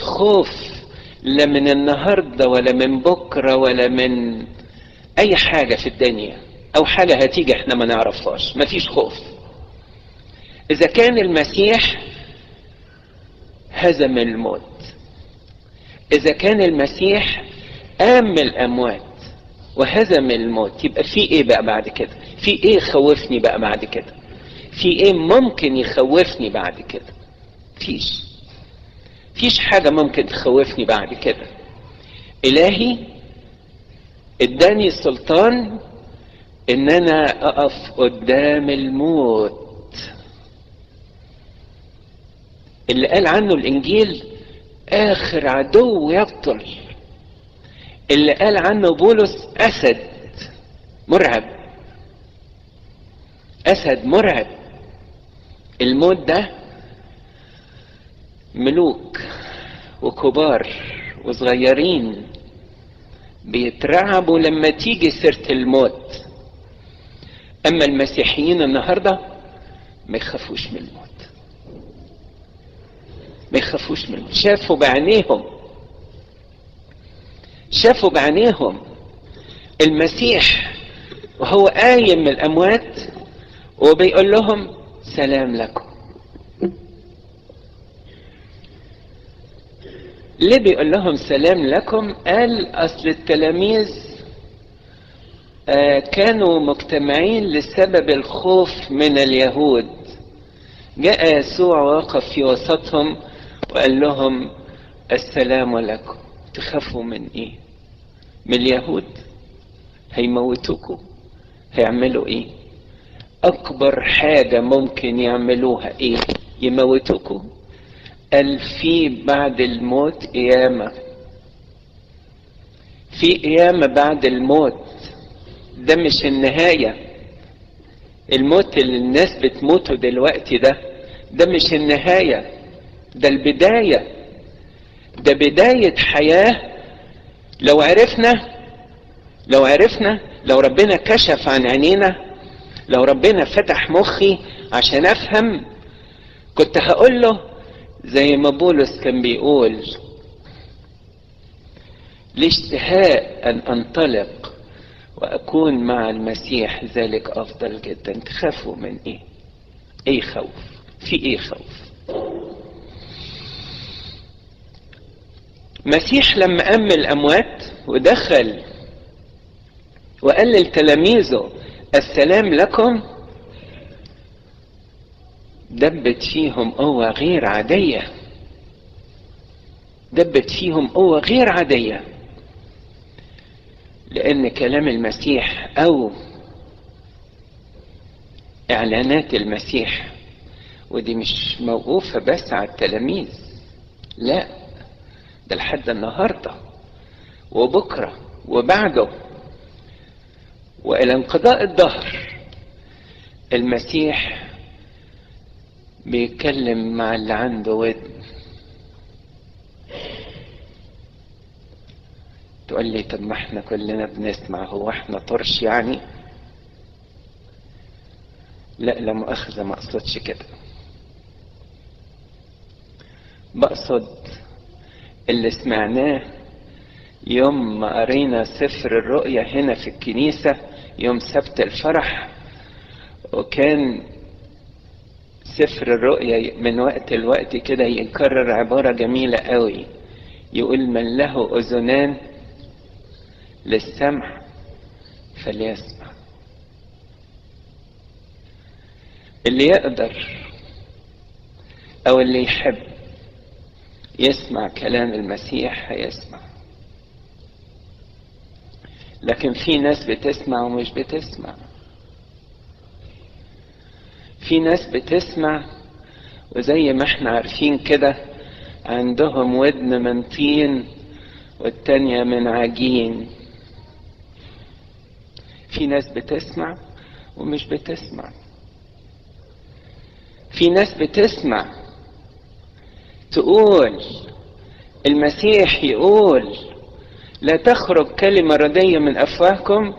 خوف لا من النهارده ولا من بكره ولا من اي حاجه في الدنيا او حاجه هتيجي احنا ما نعرفهاش مفيش خوف اذا كان المسيح هزم الموت اذا كان المسيح قام من الاموات وهزم الموت يبقى في ايه بقى بعد كده في ايه يخوفني بقى بعد كده في ايه ممكن يخوفني بعد كده فيش فيش حاجة ممكن تخوفني بعد كده الهي اداني السلطان ان انا اقف قدام الموت اللي قال عنه الانجيل اخر عدو يبطل اللي قال عنه بولس اسد مرعب اسد مرعب الموت ده ملوك وكبار وصغيرين بيترعبوا لما تيجي سيرة الموت اما المسيحيين النهاردة ما يخافوش من الموت ما يخافوش من الموت شافوا بعينيهم شافوا بعينيهم المسيح وهو قايم من الاموات وبيقول لهم سلام لكم ليه بيقول لهم سلام لكم قال اصل التلاميذ آه كانوا مجتمعين لسبب الخوف من اليهود جاء يسوع ووقف في وسطهم وقال لهم السلام لكم تخافوا من ايه من اليهود هيموتوكوا هيعملوا ايه اكبر حاجة ممكن يعملوها ايه يموتوكوا قال في بعد الموت قيامة في قيامة بعد الموت ده مش النهاية الموت اللي الناس بتموته دلوقتي ده ده مش النهاية ده البداية ده بداية حياة لو عرفنا لو عرفنا لو ربنا كشف عن عينينا لو ربنا فتح مخي عشان افهم كنت هقول له زي ما بولس كان بيقول لاشتهاء ان انطلق واكون مع المسيح ذلك افضل جدا تخافوا من ايه ايه خوف في ايه خوف مسيح لما قام من الاموات ودخل وقال لتلاميذه السلام لكم دبت فيهم قوة غير عادية دبت فيهم قوة غير عادية لأن كلام المسيح أو إعلانات المسيح ودي مش موقوفة بس على التلاميذ لا ده لحد النهاردة وبكرة وبعده وإلى انقضاء الدهر المسيح بيتكلم مع اللي عنده ودن تقول لي طب ما احنا كلنا بنسمع هو احنا طرش يعني لا لا مؤاخذة ما اقصدش كده بقصد اللي سمعناه يوم ما قرينا سفر الرؤيا هنا في الكنيسة يوم سبت الفرح وكان سفر الرؤيا من وقت لوقت كده يكرر عبارة جميلة قوي يقول من له أذنان للسمع فليسمع اللي يقدر أو اللي يحب يسمع كلام المسيح هيسمع لكن في ناس بتسمع ومش بتسمع في ناس بتسمع وزي ما احنا عارفين كده عندهم ودن من طين والتانية من عجين في ناس بتسمع ومش بتسمع في ناس بتسمع تقول المسيح يقول لا تخرج كلمة ردية من أفواهكم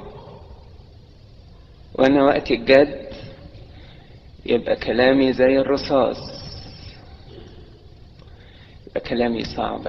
وأنا وقت الجد يبقى كلامي زي الرصاص يبقى كلامي صعب